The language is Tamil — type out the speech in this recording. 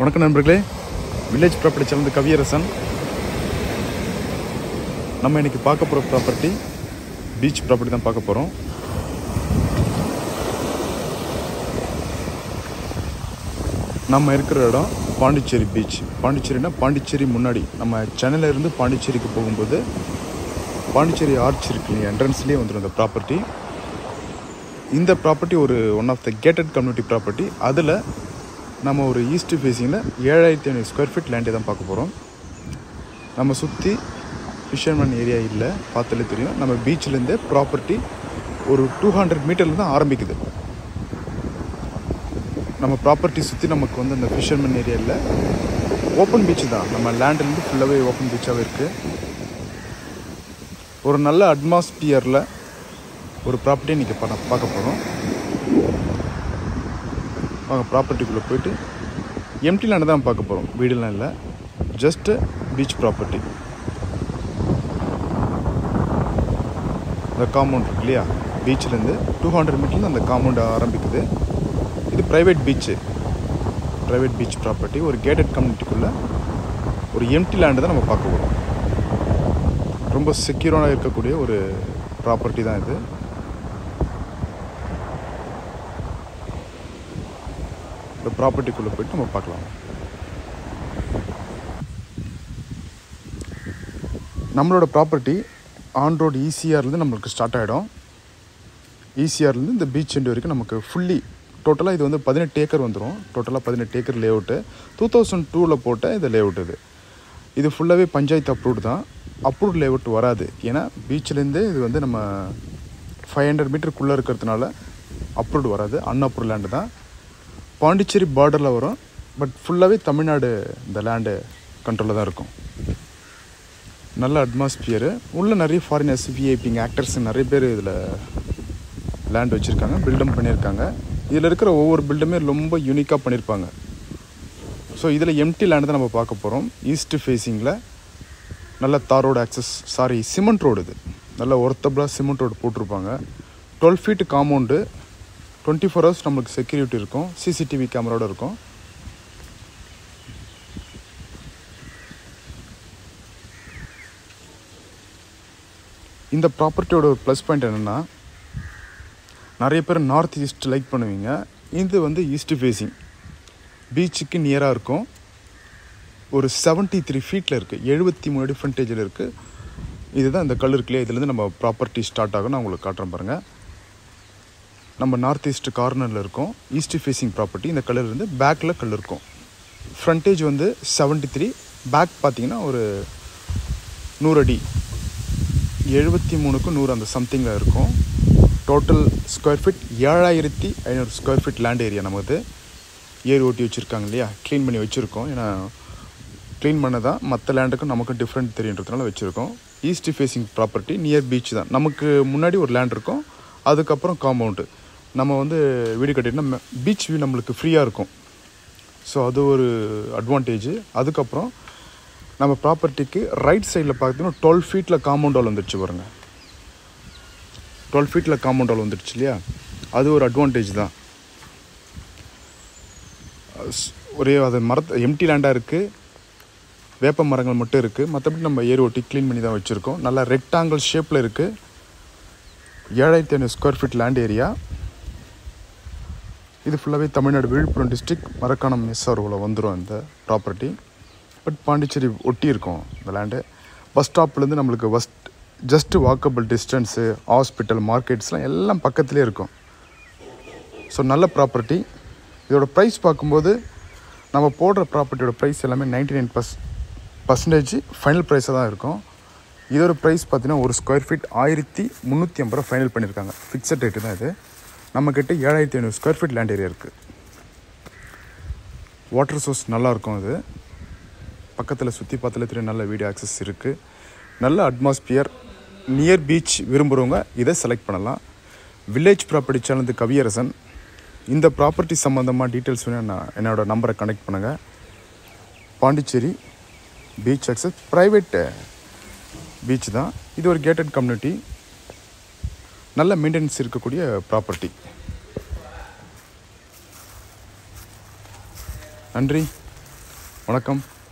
வணக்கம் நண்பர்களே வில்லேஜ் ப்ராப்பர்ட்டி சேர்ந்த கவியரசன் நம்ம இன்னைக்கு பார்க்க போகிற ப்ராப்பர்ட்டி பீச் ப்ராப்பர்ட்டி தான் பார்க்க போகிறோம் நம்ம இருக்கிற இடம் பாண்டிச்சேரி பீச் பாண்டிச்சேரினா பாண்டிச்சேரி முன்னாடி நம்ம சென்னையில இருந்து பாண்டிச்சேரிக்கு போகும்போது பாண்டிச்சேரி ஆர்ச் இருக்கு என்ட்ரன்ஸ்லேயே வந்துடும் இந்த ப்ராப்பர்ட்டி இந்த ப்ராப்பர்ட்டி ஒரு one of the gated community property அதில் நம்ம ஒரு ஈஸ்ட் ஃபேஸிங்கில் ஏழாயிரத்தி ஐநூறு ஸ்கொயர் ஃபீட் லேண்டே தான் பார்க்க போகிறோம் நம்ம சுற்றி ஃபிஷர்மேன் ஏரியா இல்லை பார்த்தாலே தெரியும் நம்ம பீச்சிலேருந்தே ப்ராப்பர்ட்டி ஒரு டூ ஹண்ட்ரட் மீட்டர்ல தான் ஆரம்பிக்குது நம்ம ப்ராப்பர்ட்டி சுற்றி நமக்கு வந்து அந்த ஃபிஷர்மேன் ஏரியா இல்லை ஓப்பன் பீச் தான் நம்ம லேண்ட்லேருந்து ஃபுல்லாகவே ஓப்பன் பீச்சாகவே இருக்குது ஒரு நல்ல அட்மாஸ்பியரில் ஒரு ப்ராப்பர்ட்டி இன்றைக்கி பார்க்க பார்க்க போகிறோம் வாங்க ப்ராப்பர்ட்டிக்குள்ளே போயிட்டு எம்டி லேண்டை தான் பார்க்க போகிறோம் வீடுலாம் இல்லை ஜஸ்ட்டு பீச் ப்ராப்பர்ட்டி இந்த காம்பவுண்ட் இருக்கு இல்லையா பீச்லேருந்து டூ ஹண்ட்ரட் மீட்டர்லேருந்து அந்த காம்பவுண்ட் ஆரம்பிக்குது இது private beach private beach property ஒரு கேட்டட் கம்யூனிட்டிக்குள்ளே ஒரு எம்டி லேண்டு தான் நம்ம பார்க்க போகிறோம் ரொம்ப செக்யூராக இருக்கக்கூடிய ஒரு ப்ராப்பர்ட்டி தான் இது இந்த ப்ராப்பர்ட்டிக்குள்ளே போயிட்டு நம்ம பார்க்கலாம் நம்மளோட ப்ராப்பர்ட்டி ஆன் ரோடு ஈசிஆர்லேருந்து நம்மளுக்கு ஸ்டார்ட் ஆகிடும் ஈசிஆர்லேருந்து இந்த பீச் எண்டு வரைக்கும் நமக்கு ஃபுல்லி டோட்டலாக இது வந்து பதினெட்டு ஏக்கர் வந்துடும் டோட்டலாக பதினெட்டு acre layout two thousand டூவில் போட்ட இந்த லே அவுட் இது இது ஃபுல்லாகவே பஞ்சாயத்து அப்ரூவ்டு தான் அப்ரூவ்ட் லே அவுட் வராது ஏன்னா பீச்சிலேருந்தே இது வந்து நம்ம ஃபைவ் ஹண்ட்ரட் மீட்டருக்குள்ளே இருக்கிறதுனால அப்ரூவ்டு வராது அன்அப்ரூவ் லேண்டு தான் பாண்டிச்சேரி பார்டரில் வரும் பட் ஃபுல்லாகவே தமிழ்நாடு இந்த லேண்டு கண்ட்ரோலில் தான் இருக்கும் நல்ல அட்மாஸ்பியரு உள்ளே நிறைய ஃபாரினர்ஸ் விஐபிங்க ஆக்டர்ஸ் நிறைய பேர் இதில் லேண்ட் வச்சுருக்காங்க பில்டம் பண்ணியிருக்காங்க இதில் இருக்கிற ஒவ்வொரு பில்டுமே ரொம்ப யூனிக்காக பண்ணியிருப்பாங்க ஸோ இதில் எம்டி லேண்டு தான் நம்ம பார்க்க போகிறோம் ஈஸ்ட் ஃபேஸிங்கில் நல்ல தார் road access sorry cement road இது நல்ல ஒர்த்தபிளாக சிமெண்ட் ரோடு போட்டிருப்பாங்க twelve feet compound twenty four hours நம்மளுக்கு செக்யூரிட்டி இருக்கும் சிசிடிவி கேமராவோட இருக்கும் இந்த ப்ராப்பர்ட்டியோட ஒரு ப்ளஸ் பாயிண்ட் என்னென்னா நிறைய பேர் நார்த் ஈஸ்ட் லைக் பண்ணுவீங்க இது வந்து ஈஸ்ட் ஃபேஸிங் பீச்சுக்கு நியராக இருக்கும் ஒரு செவன்ட்டி த்ரீ ஃபீட்டில் இருக்குது எழுபத்தி மூணு அடி ஃப்ரண்டேஜில் இருக்குது இதுதான் இந்த கல் இருக்குல்லையே இதுலேருந்து நம்ம ப்ராப்பர்ட்டி ஸ்டார்ட் ஆகும் நான் உங்களுக்கு காட்டுறேன் பாருங்கள் நம்ம நார்த் ஈஸ்ட் கார்னரில் இருக்கும் ஈஸ்ட் ஃபேஸிங் ப்ராப்பர்ட்டி இந்த கலர் இருந்து பேக்கில் கல் இருக்கும் ஃப்ரண்டேஜ் வந்து செவன்ட்டி த்ரீ பேக் பார்த்தீங்கன்னா ஒரு நூறு அடி எழுபத்தி மூணுக்கு நூறு அந்த சம்திங்கில் இருக்கும் டோட்டல் ஸ்கொயர் ஃபீட் ஏழாயிரத்தி ஐநூறு ஸ்கொயர் ஃபீட் லேண்ட் ஏரியா நமக்கு ஏர் ஓட்டி வச்சுருக்காங்க இல்லையா க்ளீன் பண்ணி வச்சுருக்கோம் ஏன்னா க்ளீன் பண்ண தான் மற்ற லேண்டுக்கும் நமக்கு டிஃப்ரெண்ட் தெரியுன்றதுனால வச்சுருக்கோம் east facing property near beach தான் நமக்கு முன்னாடி ஒரு லேண்ட் இருக்கும் அதுக்கப்புறம் காம்பவுண்டு நம்ம வந்து வீடு கட்டிட்டோம்னா பீச் வியூ நம்மளுக்கு ஃப்ரீயாக இருக்கும் ஸோ அது ஒரு அட்வான்டேஜ் அதுக்கப்புறம் நம்ம ப்ராப்பர்ட்டிக்கு ரைட் சைடில் பார்த்தீங்கன்னா டுவெல் ஃபீட்டில் காம்பவுண்ட் வால் வந்துடுச்சு பாருங்க டுவெல் ஃபீட்டில் காம்பவுண்ட் வால் வந்துடுச்சு இல்லையா அது ஒரு அட்வான்டேஜ் தான் ஸ்- ஒரே அது மரத்து எம்டி லேண்டாக இருக்குது வேப்ப மரங்கள் மட்டும் இருக்குது மற்றபடி நம்ம ஏர் ஓட்டி க்ளீன் பண்ணி தான் வச்சுருக்கோம் நல்லா ரெக்டாங்கிள் ஷேப்பில் இருக்குது ஏழாயிரத்தி ஐநூறு ஸ்கொயர் ஃபீட் லேண்ட் ஏரியா இது ஃபுல்லாகவே தமிழ்நாடு விழுப்புரம் டிஸ்ட்ரிக்ட் மரக்காணம் எஸ்ஆர்ஓவில் வந்துடும் இந்த ப்ராப்பர்ட்டி பட் பாண்டிச்சேரி ஒட்டி இருக்கும் இந்த லேண்டு பஸ் ஸ்டாப்லேருந்து நம்மளுக்கு வஸ்ட் ஜஸ்ட் வாக்கபிள் டிஸ்டன்ஸு ஹாஸ்பிட்டல் மார்க்கெட்ஸ்லாம் எல்லாம் பக்கத்துலேயே இருக்கும் ஸோ நல்ல ப்ராப்பர்ட்டி இதோட ப்ரைஸ் பார்க்கும்போது நம்ம போடுற ப்ராப்பர்ட்டியோட ப்ரைஸ் எல்லாமே நைன்டி நைன் பர்ஸ் பர்சன்டேஜ் ஃபைனல் ப்ரைஸாக தான் இருக்கும் இதோட ப்ரைஸ் பார்த்தீங்கன்னா ஒரு ஸ்கொயர் ஃபீட் ஆயிரத்தி முந்நூற்றி ஐம்பது ரூபா ஃபைனல் பண்ணியிருக்காங்க ஃபிக்ஸட் ரேட்டு தான் இது நம்மக்கிட்ட ஏழாயிரத்தி ஐநூறு ஸ்கொயர் ஃபீட் லேண்ட் ஏரியா இருக்குது வாட்டர் சோர்ஸ் நல்லாயிருக்கும் இது பக்கத்தில் சுற்றி பார்த்தாலே தெரியும் நல்ல வீடியோ ஆக்சஸ் இருக்குது நல்ல அட்மாஸ்பியர் நியர் பீச் விரும்புகிறவங்க இதை செலக்ட் பண்ணலாம் வில்லேஜ் ப்ராப்பர்ட்டி சேனல் கவியரசன் இந்த ப்ராப்பர்ட்டி சம்மந்தமாக டீட்டெயில்ஸ் வேணும் நான் என்னோடய நம்பரை கனெக்ட் பண்ணுங்கள் Pondicherry beach access private beach தான் இது ஒரு கேட்டட் கம்யூனிட்டி நல்ல மெயின்டெனன்ஸ் இருக்கக்கூடிய ப்ராப்பர்ட்டி நன்றி வணக்கம்